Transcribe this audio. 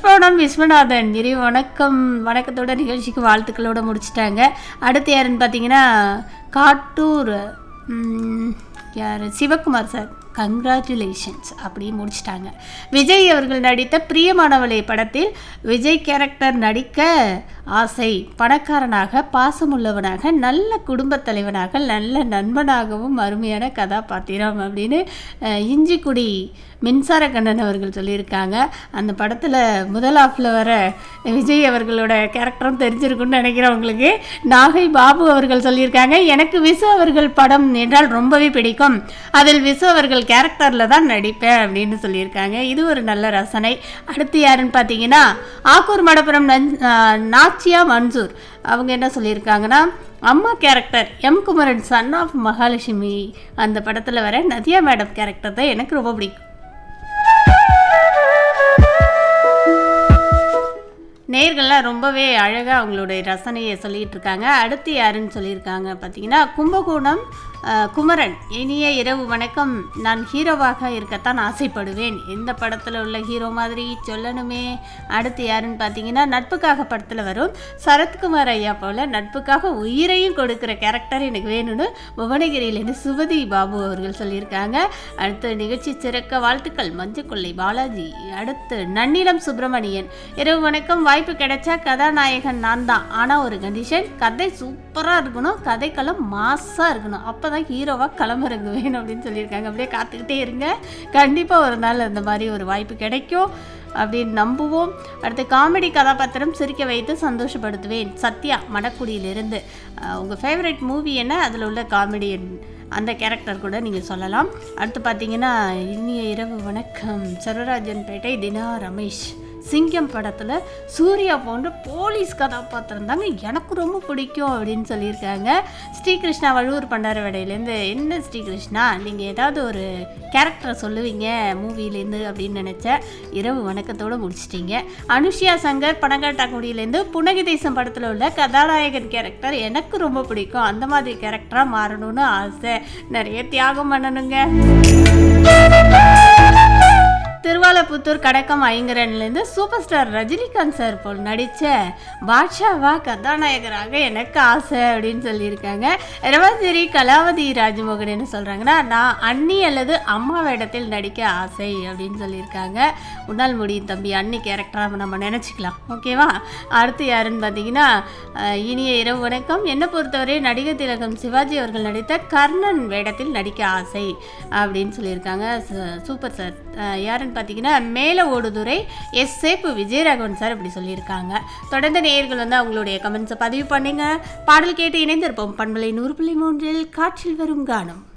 புஷ்பவனம் விஸ்வநாதன் இறை வணக்கம் வணக்கத்தோட நிகழ்ச்சிக்கு வாழ்த்துக்களோட முடிச்சிட்டாங்க அடுத்து யாருன்னு பார்த்தீங்கன்னா காட்டூர் ம், யார் சிவகுமார் சார் கங்க்ராச்சுலேஷன்ஸ் அப்படி முடிச்சிட்டாங்க விஜய் அவர்கள் நடித்த பிரியமானவளை படத்தில் விஜய் கேரக்டர் நடிக்க ஆசை பணக்காரனாக பாசமுள்ளவனாக நல்ல குடும்பத் தலைவனாக நல்ல நண்பனாகவும் அருமையான கதாபாத்திரம் அப்படின்னு அஹ், இஞ்சிக்குடி மின்சார கண்ணன் அவர்கள் சொல்லியிருக்காங்க அந்த படத்தில் முதல் ஆஃபில் வர விஜய் அவர்களோட கேரக்டரும் தெரிஞ்சிருக்குன்னு நினைக்கிறேன் உங்களுக்கு நாகை பாபு அவர்கள் சொல்லியிருக்காங்க எனக்கு விசு அவர்கள் படம் என்றால் ரொம்பவே பிடிக்கும் அதில் விசு அவர்கள் கேரக்டரில் தான் நடிப்பேன் அப்படின்னு சொல்லியிருக்காங்க இது ஒரு நல்ல ரசனை அடுத்து யாருன்னு பார்த்தீங்கன்னா ஆக்கூர் மடப்புரம் நஞ் ஆஹ் நாச்சியா மன்சூர் அவங்க என்ன சொல்லியிருக்காங்கன்னா அம்மா character M Kumaran son of Mahalakshmi அந்த படத்தில் வர நதியா மேடம் கேரக்டர் தான் எனக்கு ரொம்ப பிடிக்கும் நேர்கள்லாம் ரொம்பவே அழகாக அவங்களுடைய ரசனையை சொல்லிட்டு இருக்காங்க அடுத்து யாருன்னு சொல்லியிருக்காங்க பார்த்தீங்கன்னா கும்பகோணம் அஹ், குமரன் இனிய இரவு வணக்கம் நான் ஹீரோவாக இருக்கத்தான் ஆசைப்படுவேன் எந்த படத்தில் உள்ள ஹீரோ மாதிரி சொல்லணுமே அடுத்து யாருன்னு பார்த்தீங்கன்னா நட்புக்காக படத்தில் வரும் சரத்குமார் ஐயா போல் நட்புக்காக உயிரையும் கொடுக்குற கேரக்டர் எனக்கு வேணும்னு புவனகிரியிலேருந்து சுபதி பாபு அவர்கள் சொல்லியிருக்காங்க அடுத்த நிகழ்ச்சி சிறக்க வாழ்த்துக்கள் மஞ்சக்கொள்ளை பாலாஜி அடுத்து நன்னிலம் சுப்பிரமணியன் இரவு வணக்கம் வாய்ப்பு கிடைச்சா கதாநாயகன் நான் தான் ஆனால் ஒரு கண்டிஷன் கதை சூப்பராக இருக்கணும் கதைக்களம் மாஸாக இருக்கணும் அப்போ தான் ஹீரோவாக களமிறங்குவேன் அப்படின்னு சொல்லியிருக்காங்க அப்படியே காத்துக்கிட்டே இருங்க கண்டிப்பாக ஒரு நாள் அந்த மாதிரி ஒரு வாய்ப்பு கிடைக்கும் அப்படின்னு நம்புவோம் அடுத்து காமெடி கதாபாத்திரம் சிரிக்க வைத்து சந்தோஷப்படுத்துவேன் சத்யா மணக்குடியிலிருந்து அஹ், உங்கள் ஃபேவரட் மூவி என்ன அதில் உள்ள காமெடியன் அந்த கேரக்டர் கூட நீங்கள் சொல்லலாம் அடுத்து பார்த்தீங்கன்னா இனிய இரவு வணக்கம் சரராஜன் பேட்டை தினா ரமேஷ் சிங்கம் படத்தில் சூர்யா போன்ற போலீஸ் கதாபாத்திரம் தாங்க எனக்கு ரொம்ப பிடிக்கும் அப்படின்னு சொல்லியிருக்காங்க ஸ்ரீகிருஷ்ணா வழுவூர் பண்டாரவடையிலேருந்து என்ன ஸ்ரீகிருஷ்ணா நீங்கள் ஏதாவது ஒரு கேரக்டரை சொல்லுவீங்க மூவிலேருந்து அப்படின்னு நினச்சேன் இரவு வணக்கத்தோடு முடிச்சிட்டீங்க அனுஷ்யா சங்கர் பனங்காட்டாக்குடியிலேருந்து புனகி தேசம் படத்தில் உள்ள கதாநாயகன் கேரக்டர் எனக்கு ரொம்ப பிடிக்கும் அந்த மாதிரி கேரக்டராக மாறணும்னு ஆசை நிறைய தியாகம் பண்ணணுங்க திருவாலப்புத்தூர் கடக்கம் ஐங்கரன்லேருந்து சூப்பர் ஸ்டார் ரஜினிகாந்த் சார் போல் நடித்த பாட்ஷாவா கதாநாயகராக எனக்கு ஆசை அப்படின்னு சொல்லியிருக்காங்க ரவாஞ்சேரி கலாவதி ராஜமோகன் என்ன சொல்கிறாங்கன்னா நான் அண்ணி அல்லது அம்மா வேடத்தில் நடிக்க ஆசை அப்படின்னு சொல்லியிருக்காங்க உன்னால் முடியும் தம்பி அண்ணி கேரக்டராக நம்ம நினச்சிக்கலாம் ஓகேவா அடுத்து யாருன்னு பார்த்தீங்கன்னா அஹ், இனிய இரவு வணக்கம் என்னை பொறுத்தவரை நடிகர் திலகம் சிவாஜி அவர்கள் நடித்த கர்ணன் வேடத்தில் நடிக்க ஆசை அப்படின்னு சொல்லியிருக்காங்க ச- சூப்பர் சார் அஹ், யாருன்னு பார்த்தீங்கன்னா மேலே ஓடுதுறை எஸ் சேப்பு விஜயராகவன் சார் இப்படி சொல்லியிருக்காங்க தொடர்ந்து நேயர்கள் வந்து அவங்களுடைய கமெண்ட்ஸை பதிவு பண்ணுங்க பாடல் கேட்டு இணைந்திருப்போம் பண்பலை நூறு புள்ளி மூன்றில் காற்றில் வரும் கானம்